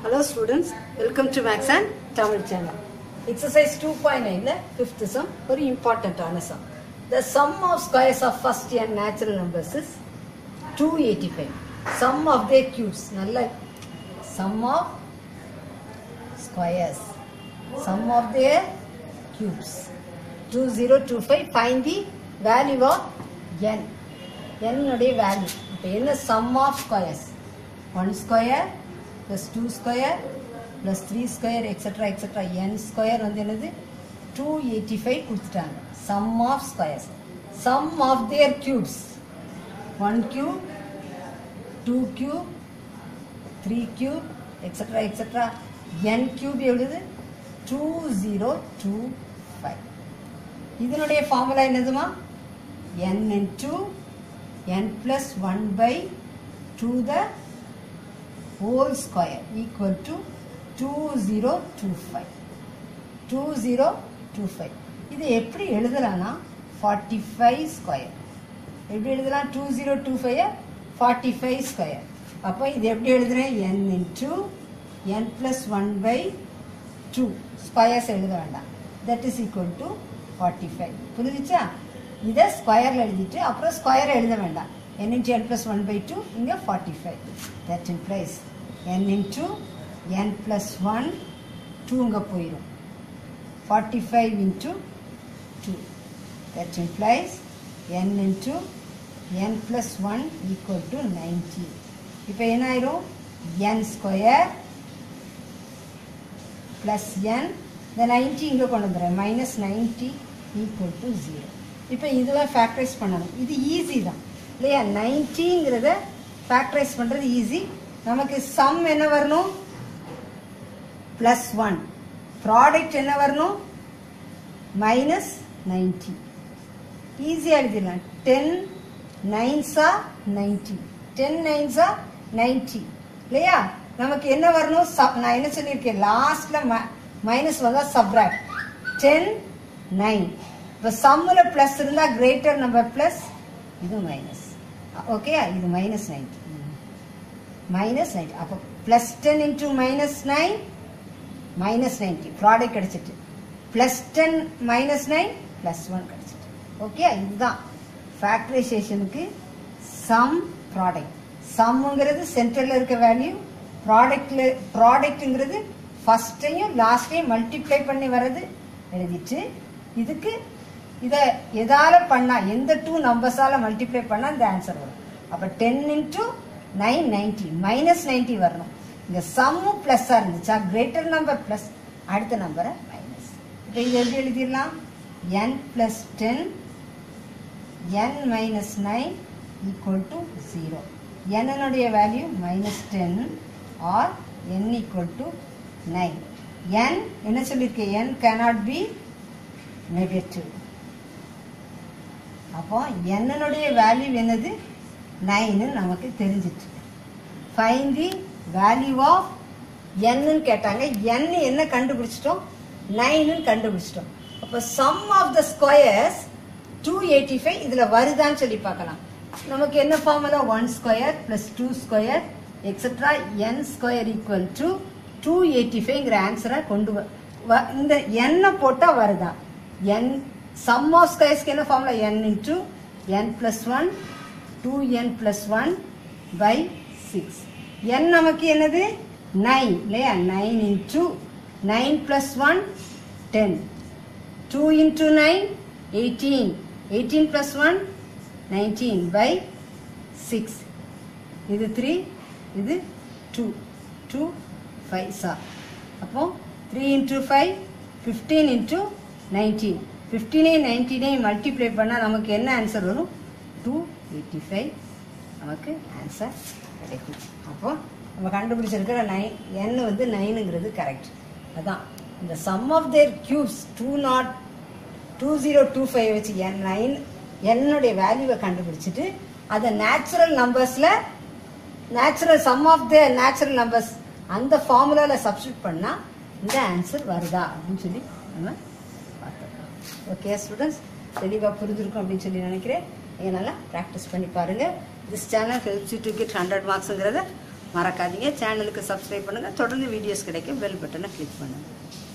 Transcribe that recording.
Hello students, welcome to Max and Tamil channel. Exercise 2.9 ல fifth sum ஒரு important ஆன sum. The sum of squares of first n natural numbers is 285. Sum of their cubes. நல்ல sum of squares. Sum of their cubes. 2025 find the value of n. n உடைய value இப்போ என்ன sum of squares? 1 square plus 2 square plus 3 square etc etc n square வந்து என்னது 285 கொடுத்துட்டாங்க sum of squares sum of their cubes 1 cube 2 cube 3 cube etc etc n cube எவ்வளவு 2025 இதனுடைய formula என்னதுமா n into n plus 1 by 2 the whole square equal to 2025 2025 இது எப்படி எழுதலாம்னா 45 square எப்படி எழுதலாம் 2025 45 ஸ்கொயர் அப்போ இது எப்படி எழுதுறேன் n into n plus 1 by 2 squares எழுத வேண்டாம் தட் இஸ் ஈக்குவல் டு 45 புரிஞ்சுச்சா இதை ஸ்கொயரில் எழுதிட்டு அப்புறம் ஸ்கொயரை எழுத வேண்டாம் n into n plus 1 by 2 இங்கே 45 that implies n into n plus 1 2 இங்கே போயிடும் 45 into 2 that implies n into n plus 1 equal to 90 இப்போ என்ன ஆயிரும் n ஸ்கொயர் ப்ளஸ் என் இந்த நைன்ட்டி இங்கே கொண்டு வந்துடுறேன் minus ninety equal to zero இப்போ இதெல்லாம் ஃபேக்டரைஸ் பண்ணணும் இது ஈஸி தான் இல்லையா நைன்ட்டிங்கிறத ஃபேக்டரைஸ் பண்ணுறது ஈஸி நமக்கு சம் என்ன வரணும் ப்ளஸ் ஒன் ப்ராடக்ட் என்ன வரணும் மைனஸ் நைன்ட்டி ஈஸியாக எழுதிடலாம் டென் நைன்ஸா நைன்ட்டி டென் நைன்ஸா நைன்ட்டி இல்லையா நமக்கு என்ன வரணும் சப் நான் என்ன சொல்லியிருக்கேன் லாஸ்ட்ல மைனஸ் வந்தா சப்ராக்ட் டென் நைன் இப்போ சம்மில் ப்ளஸ் இருந்தால் கிரேட்டர் நம்பர் ப்ளஸ் இது மைனஸ் ஓகே இது மைனஸ் நைன்டி மைனஸ் நைன்டி அப்போ plus ten into minus nine minus ninety product கிடைச்சிட்டு plus ten minus nine plus one கிடைச்சிட்டு ஓகே இதுதான் ஃபேக்டரைசேஷனுக்கு சம் ப்ராடக்ட் சம்ங்கிறது சென்டரில் இருக்க வேல்யூ ப்ராடக்ட்ல ப்ராடக்ட்டுங்கிறது ஃபஸ்ட்டையும் லாஸ்ட்டையும் மல்டிப்ளை பண்ணி வர்றது எழுதிட்டு இதுக்கு இதை எதால பண்ணா எந்த டூ நம்பர்ஸால மல்டிப்ளை பண்ணா இந்த ஆன்சர் வரும் அப்போ ten into nine ninety minus ninety வரணும் இந்த சம்மு ப்ளஸ்ஸாக இருந்துச்சா கிரேட்டர் நம்பர் ப்ளஸ் அடுத்த நம்பரை மைனஸ் இப்போ இது எப்படி எழுதிடலாம் n plus ten n minus nine equal to zero என்னுடைய value minus ten or n equal to nine n என்ன சொல்லியிருக்கேன் என் கேனாட் பி நெகட்டிவ் அப்போ என்னுடைய வேல்யூ என்னது நைனு நமக்கு தெரிஞ்சிட்டு ஃபைன் தி வேல்யூ ஆஃப் என்னன்னு கேட்டாங்க என் என்ன கண்டுபிடிச்சிட்டோம் நைனு கண்டுபிடிச்சிட்டோம் அப்போ sum of the squares two eighty five இதில் வருதான்னு சொல்லி பார்க்கலாம் நமக்கு என்ன formula one square plus two square extra n square equal to two eighty ஃபைவ்ங்கிற ஆன்சரை கொண்டு வ இந்த எண்ணை போட்டால் வருதா என் சம் ஆஃப் ஸ்கொயர்ஸ்க்கு என்ன formula n into n plus one two n plus one by six n நமக்கு என்னது நைன் இல்லையா nine into nine plus one ten two into nine eighteen eighteen plus one nineteen by six இது three இது two two five sir அப்போ three into five fifteen into nineteen ஃபிஃப்டீனையும் நைன்டீனையும் multiply பண்ணால் நமக்கு என்ன ஆன்சர் வரும் டூ எயிட்டி ஃபைவ் நமக்கு ஆன்சர் கிடைக்கும் அப்போ நம்ம கண்டுபிடிச்சிருக்கிற நைன் என் வந்து நைனுங்கிறது கரெக்ட் அதான் இந்த sum of their cubes two nought two zero two five வச்சு என் நைன் என்னுடைய வேல்யூவை கண்டுபிடிச்சிட்டு அதை நேச்சுரல் நம்பர்ஸில் natural sum of the natural numbers அந்த ஃபார்முலாவில் சப்ஸ்டியூட் பண்ணால் இந்த ஆன்சர் வருதா அப்படின்னு சொல்லி நம்ம பார்த்துக்கலாம் ஓகே ஸ்டூடெண்ட்ஸ் தெளிவாக புரிஞ்சிருக்கும் அப்படின்னு சொல்லி நினைக்கிறேன் நீங்கள் நல்லா ப்ராக்டிஸ் பண்ணி பாருங்கள் this channel helps you to get hundred மார்க்ஸுங்கிறத மறக்காதீங்க சேனலுக்கு சப்ஸ்கிரைப் பண்ணுங்கள் தொடர்ந்து வீடியோஸ் கிடைக்க பெல் பட்டனை கிளிக் பண்ணுங்கள்